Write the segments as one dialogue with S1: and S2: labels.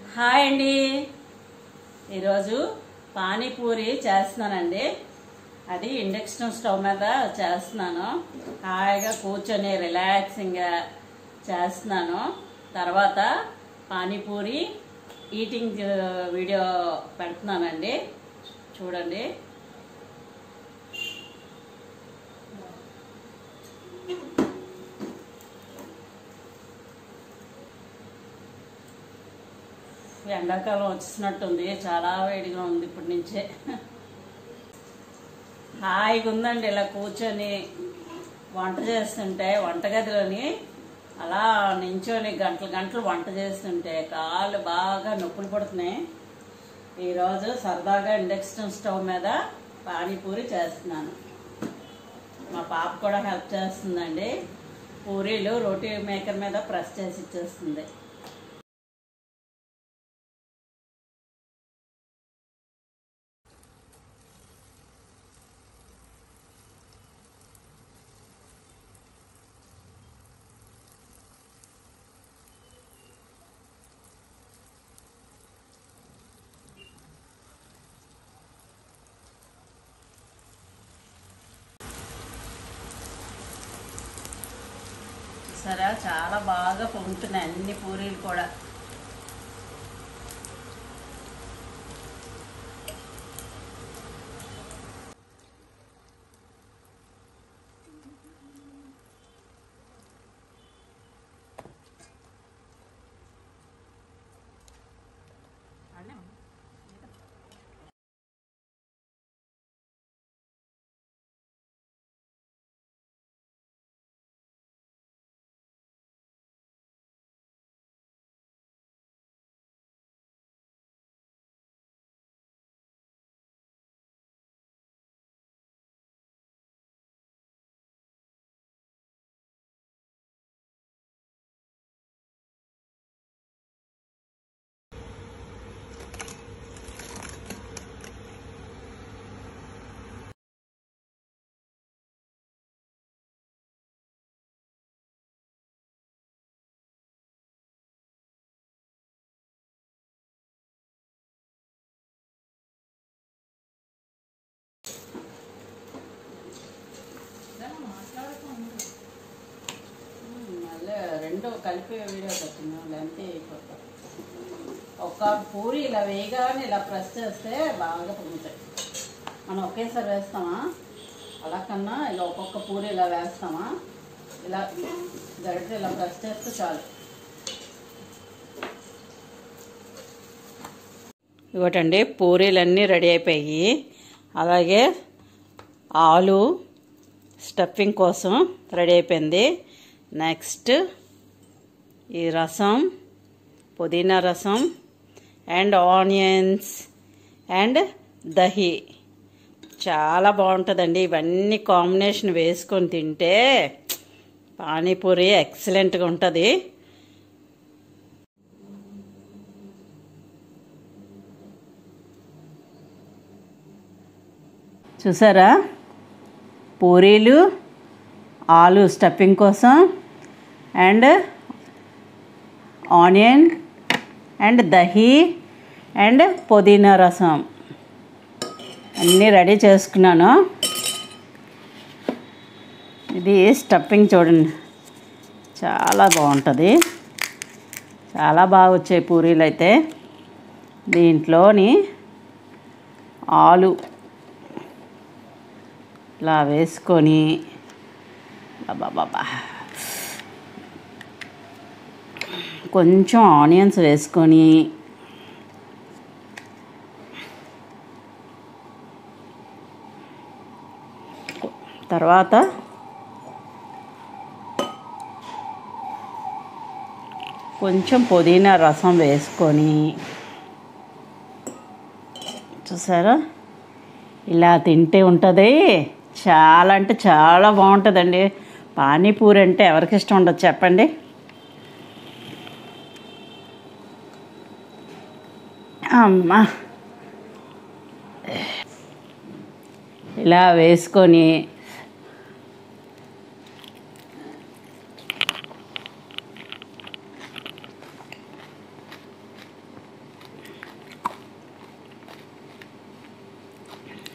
S1: Hi అండి ఈరోజు పానీపూరి చేస్తున్నానండి అది ఇండక్షన్ స్టవ్ మీద చేస్తున్నాను హాయిగా కూర్చొని రిలాక్సింగ్గా చేస్తున్నాను తర్వాత పానీపూరి ఈటింగ్ వీడియో పెడుతున్నానండి చూడండి ఎండాకాలం వచ్చేసినట్టుంది చాలా వేడిగా ఉంది ఇప్పటి నుంచే హాయిగా ఉందండి ఇలా కూర్చొని వంట చేస్తుంటే వంటగదిలోని అలా నించొని గంటలు గంటలు వంట చేస్తుంటే కాళ్ళు బాగా నొప్పులు పడుతున్నాయి ఈరోజు సరదాగా ఇండక్షన్ స్టవ్ మీద పానీపూరి చేస్తున్నాను మా పాప కూడా హెల్ప్ చేస్తుందండి పూరీలు రోటీ మేకర్ మీద ప్రెస్ చేసి ఇచ్చేస్తుంది సరే చాలా బాగా పొంగుతున్నాయి అన్ని పూరీలు కూడా మళ్ళీ రెండు కలిపి వీడియో పెట్టినాం లెంత్ అయిపోతాం ఒక పూరి ఇలా వేయగానే ఇలా ప్రెస్ చేస్తే బాగా పొంగుతాయి మనం ఒకేసారి వేస్తామా అలా కన్నా ఇలా ఒక్కొక్క పూరి ఇలా వేస్తామా ఇలా గరిటె ఇలా ప్రెస్ చేస్తే చాలు ఇవ్వటండి పూరీలన్నీ రెడీ అయిపోయి అలాగే ఆలు స్టఫింగ్ కోసం రెడీ అయిపోయింది నెక్స్ట్ ఈ రసం పుదీనా రసం అండ్ ఆనియన్స్ అండ్ దహి చాలా బాగుంటుందండి ఇవన్నీ కాంబినేషన్ వేసుకొని తింటే పానీపూరి ఎక్సలెంట్గా ఉంటుంది చూసారా పూరీలు ఆలు స్టఫింగ్ కోసం and onion and dahi and pudina rasam అన్నీ రెడీ చేసుకున్నాను ఇది స్టఫింగ్ చూడండి చాలా బాగుంటుంది చాలా బాగా వచ్చాయి పూరీలు అయితే దీంట్లోని ఆలు ఇలా వేసుకొని బాబా కొంచెం ఆనియన్స్ వేసుకొని తర్వాత కొంచెం పుదీనా రసం వేసుకొని చూసారా ఇలా తింటే ఉంటుంది చాలా అంటే చాలా బాగుంటుందండి పానీపూరి అంటే ఎవరికి ఇష్టం ఉండదు చెప్పండి అమ్మా ఇలా వేసుకొని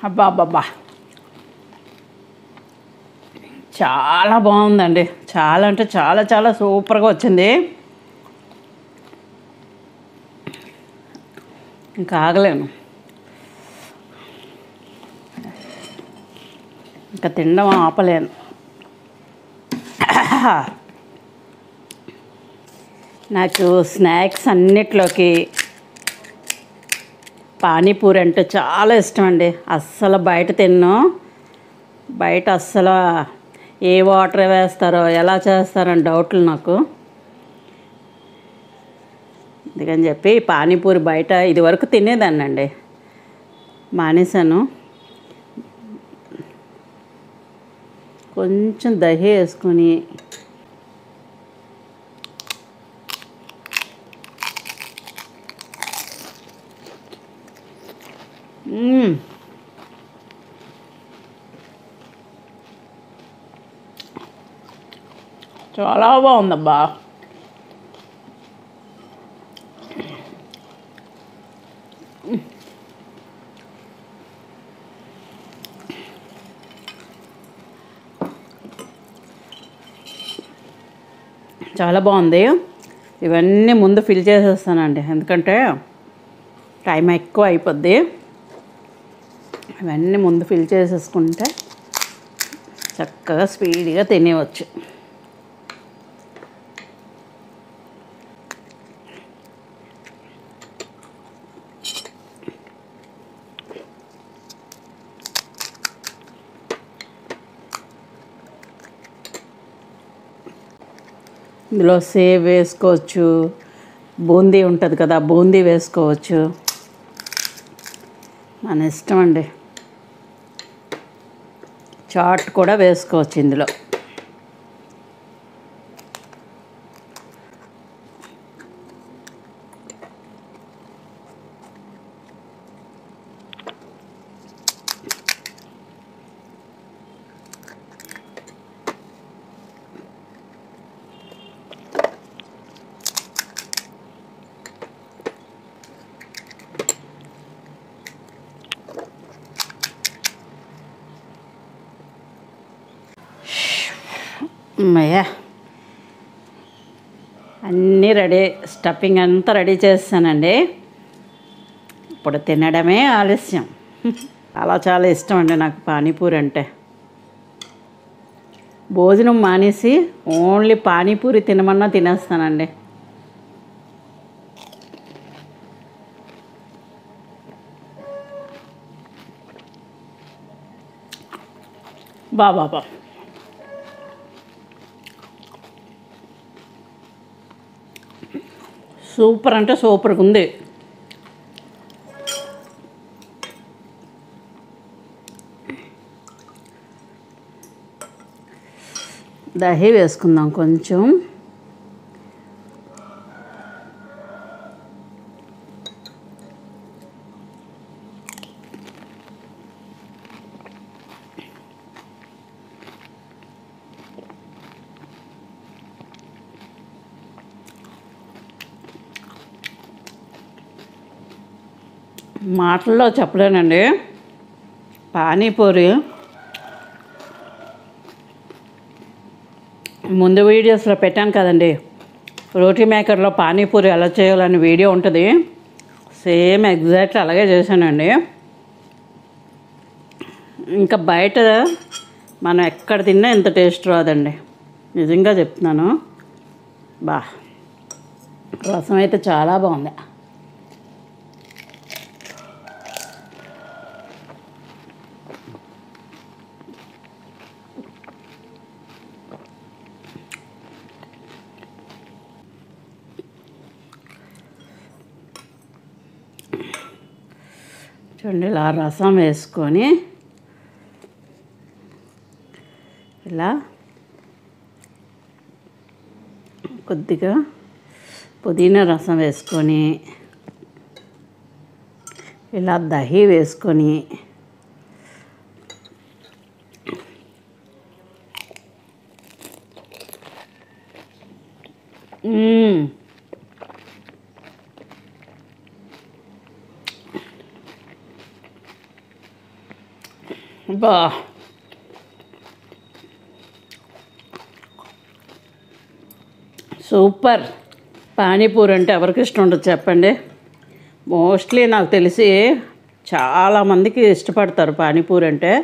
S1: అబ్బా అబ్బబ్బా చాలా బాగుందండి చాలా అంటే చాలా చాలా సూపర్గా వచ్చింది ఇంకా ఆగలేను ఇంకా తినడం ఆపలేను నాకు స్నాక్స్ అన్నిట్లోకి పానీపూరి అంటే చాలా ఇష్టం అండి అస్సలు బయట తిన్ను బయట అస్సలు ఏ వాటర్ వేస్తారో ఎలా చేస్తారని డౌట్లు నాకు అందుకని చెప్పి పానీపూరి బయట ఇది వరకు తినేదాన్నండి మానేశాను కొంచెం దహి వేసుకొని మ్మ్. చాలా బాగుందబ్బా చాలా బాగుంది ఇవన్నీ ముందు ఫిల్ చేసేస్తానండి ఎందుకంటే టైం ఎక్కువ అయిపోద్ది ఇవన్నీ ముందు ఫిల్ చేసేసుకుంటే చక్కగా స్పీడ్గా తినేవచ్చు ఇందులో సేవ్ వేసుకోవచ్చు బూందీ ఉంటుంది కదా బూందీ వేసుకోవచ్చు మన ఇష్టం అండి చాట్ కూడా వేసుకోవచ్చు ఇందులో అమ్మయ్యా అన్నీ రెడీ స్టఫింగ్ అంతా రెడీ చేస్తానండి ఇప్పుడు తినడమే ఆలస్యం అలా చాలా ఇష్టం అండి నాకు పానీపూరి అంటే భోజనం మానేసి ఓన్లీ పానీపూరి తినమన్నా తినేస్తానండి బా బాబా సూపర్ అంటే సూపర్గా ఉంది దహి వేసుకుందాం కొంచెం మాటల్లో చెప్పలేనండి పానీపూరి ముందు వీడియోస్లో పెట్టాను కదండి రోటీ మేకర్లో పానీపూరి ఎలా చేయాలని వీడియో ఉంటుంది సేమ్ ఎగ్జాక్ట్ అలాగే చేశానండి ఇంకా బయట మనం ఎక్కడ తిన్నా ఇంత టేస్ట్ రాదండి నిజంగా చెప్తున్నాను బా రసం అయితే చాలా బాగుంది చూడండి ఇలా రసం వేసుకొని ఇలా కొద్దిగా పుదీనా రసం వేసుకొని ఇలా దహి వేసుకొని మ్మ్. బా సూపర్ పానీపూరి అంటే ఎవరికి ఇష్టం ఉండదు చెప్పండి మోస్ట్లీ నాకు తెలిసి చాలామందికి ఇష్టపడతారు పానీపూరి అంటే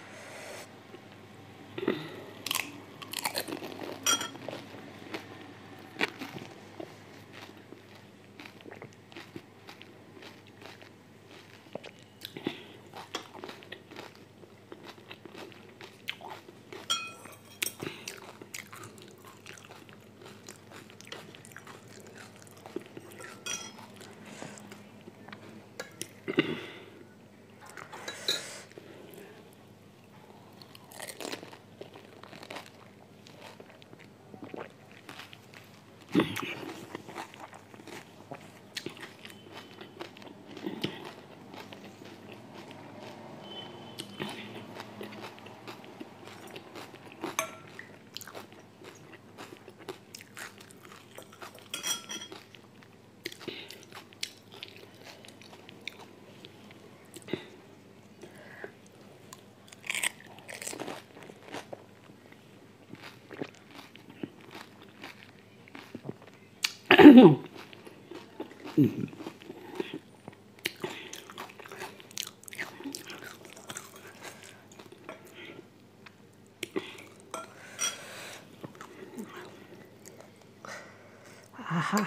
S1: ఆహా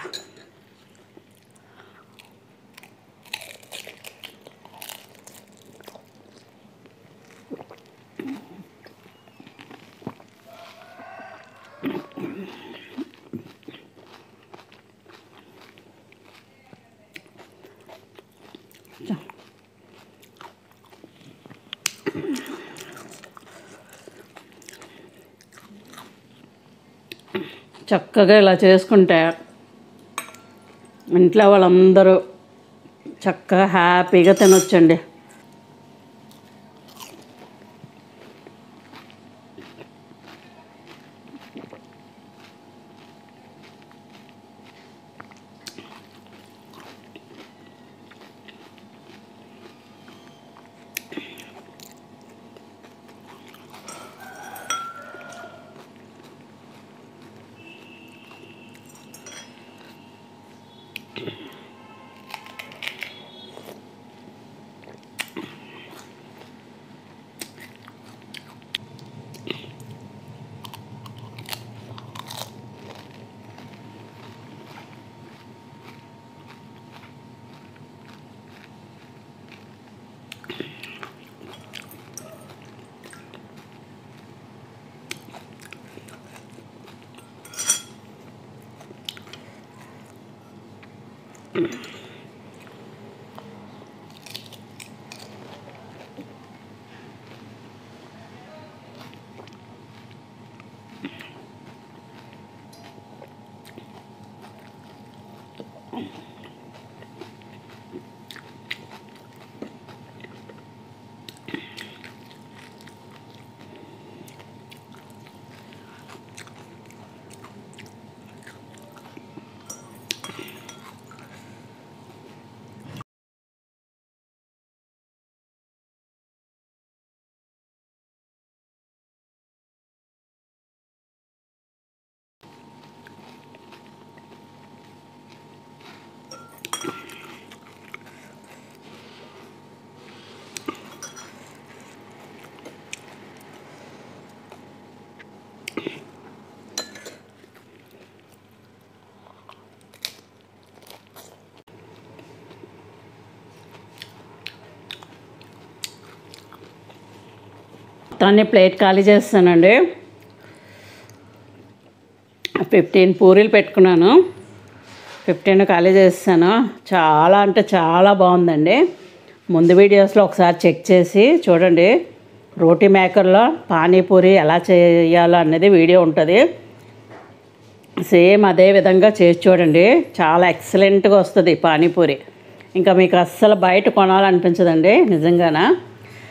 S1: చక్కగా ఇలా చేసుకుంటే ఇంట్లో వాళ్ళందరూ చక్కగా హ్యాపీగా తినొచ్చండి మొత్తాన్ని ప్లేట్ ఖాళీ చేస్తానండి ఫిఫ్టీన్ పూరీలు పెట్టుకున్నాను ఫిఫ్టీన్ ఖాళీ చేస్తాను చాలా అంటే చాలా బాగుందండి ముందు వీడియోస్లో ఒకసారి చెక్ చేసి చూడండి రోటీ మేకర్లో పానీపూరి ఎలా చేయాలో అనేది వీడియో ఉంటుంది సేమ్ అదే విధంగా చేసి చూడండి చాలా ఎక్సలెంట్గా వస్తుంది పానీపూరి ఇంకా మీకు అస్సలు బయట కొనాలనిపించదండి నిజంగానా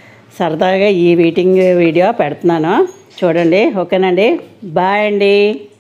S1: సరదాగా ఈ వీటింగ్ వీడియో పెడుతున్నాను చూడండి ఓకేనండి బాయ్ అండి